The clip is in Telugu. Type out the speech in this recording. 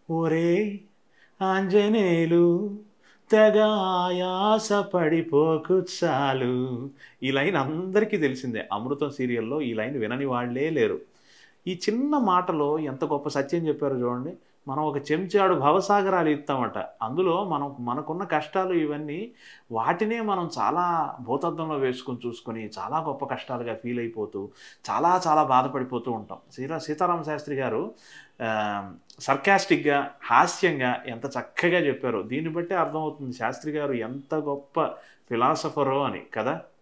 ఒరే ఆంజనేయులు తెగ ఆయాస పడిపోకు చాలు ఈ లైన్ అందరికీ తెలిసిందే అమృతం సీరియల్లో ఈ లైన్ వినని వాళ్ళే లేరు ఈ చిన్న మాటలో ఎంత గొప్ప సత్యం చెప్పారో చూడండి మనం ఒక చెంచాడు భవసాగరాలు ఇస్తామట అందులో మనం మనకున్న కష్టాలు ఇవన్నీ వాటినే మనం చాలా భూతద్దంలో వేసుకొని చూసుకొని చాలా గొప్ప కష్టాలుగా ఫీల్ అయిపోతూ చాలా చాలా బాధపడిపోతూ ఉంటాం సీతా సీతారామ శాస్త్రి గారు సర్కాస్టిక్గా హాస్యంగా ఎంత చక్కగా చెప్పారో దీన్ని బట్టి అర్థమవుతుంది శాస్త్రి గారు ఎంత గొప్ప ఫిలాసఫరో అని కదా